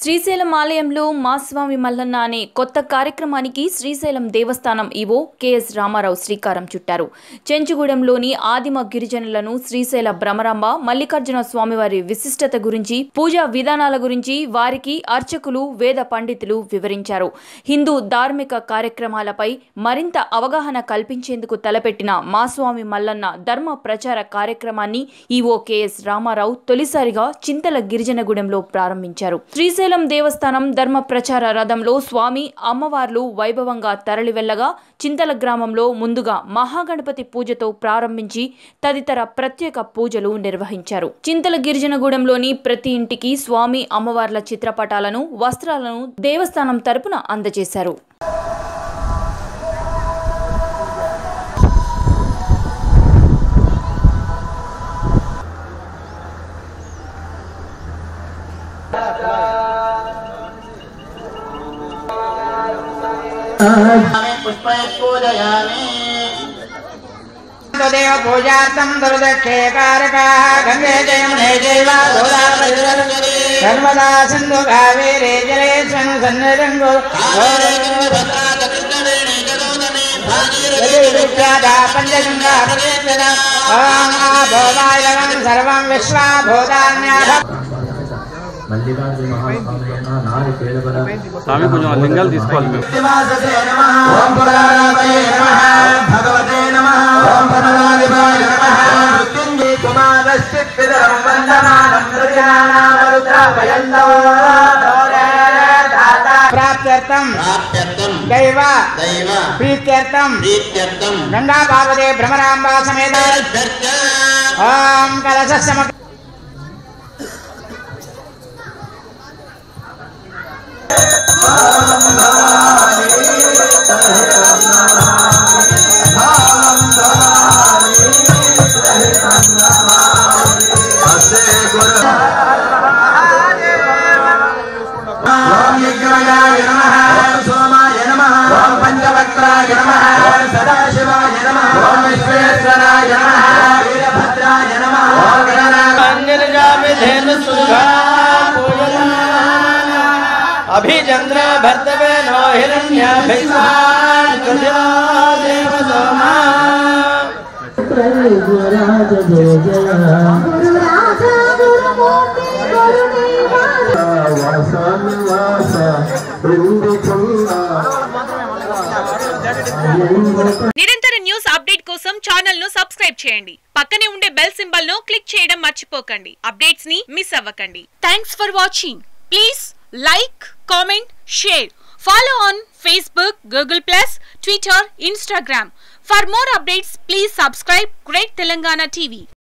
శ్రీశైలం ఆలయంలో మా స్వామి మల్లన్న అనే కొత్త కార్యక్రమానికి శ్రీశైలం దేవస్థానం ఈవో కెఎస్ రామారావు శ్రీకారం చుట్టారు చెంచుగూడెంలోని ఆదిమ గిరిజనులను శ్రీశైల భ్రమరాంబ మల్లికార్జున స్వామివారి విశిష్టత గురించి పూజా విధానాల గురించి వారికి అర్చకులు వేద పండితులు వివరించారు హిందూ ధార్మిక కార్యక్రమాలపై మరింత అవగాహన కల్పించేందుకు తలపెట్టిన మా స్వామి మల్లన్న ధర్మ ప్రచార కార్యక్రమాన్ని ఈవో కెఎస్ రామారావు తొలిసారిగా చింతల గిరిజనగూడెంలో ప్రారంభించారు శ్రీశైలం దేవస్థానం ధర్మ ప్రచార రథంలో స్వామి అమ్మవార్లు వైభవంగా తరలి వెళ్లగా చింతల గ్రామంలో ముందుగా మహాగణపతి పూజతో ప్రారంభించి తదితర ప్రత్యేక పూజలు నిర్వహించారు చింతల గిరిజనగూడెంలోని ప్రతి ఇంటికి స్వామి అమ్మవార్ల చిత్రపటాలను వస్త్రాలను దేవస్థానం తరపున అందజేశారు पुष्पपूजयामि तदेव पूजार्थं दुर्दक्षेकारकाः गङ्गे जयमुने चैव सर्वदा सिन्धु कावेरे जलेऽस्मिन् सन्निरङ्गो विख्याता पञ्चगङ्गा भोगायवं सर्वं विश्वा भूतान्याः మల్లికార్జున మహాస్వామి అయిన నారి పేదవర స్వామి కొంచెం ఆ లింగాలు తీసుకోవాలి మేము ఓం పురాణాయ నమః భగవతే నమః ఓం పరమాధిపాయ నమః మృత్యుంజయ కుమారస్య పితరం వందనానం प्राप्त्यर्थं ప్రాప్త్యర్థం दैव దైవ प्रीत्यर्थं ప్రీత్యర్థం गङ्गा पार्वती भ्रमराम्बा समेत ॐ कलशस्य मुख ఓం యజ్ఞమయాయ నమః ఓం సోమాయ నమః ఓం పంచవక్త్రాయ నమః ఓం సదాశివాయ నమః ఓం విశ్వేశ్వరాయ నమః ఓం వీరభద్రాయ నమః ఓం अभिचंद्र भर्तवे नो देव सोमा నిరంతర న్యూస్ అప్డేట్ కోసం ఛానల్ ను సబ్స్క్రైబ్ చేయండి పక్కనే ఉండే బెల్ సింబల్ ను క్లిక్ చేయడం మర్చిపోకండి అప్డేట్స్ ని మిస్ అవ్వకండి thanks for watching please like comment share follow on Facebook Google plus Twitter Instagram for more updates please subscribe great Telangana TV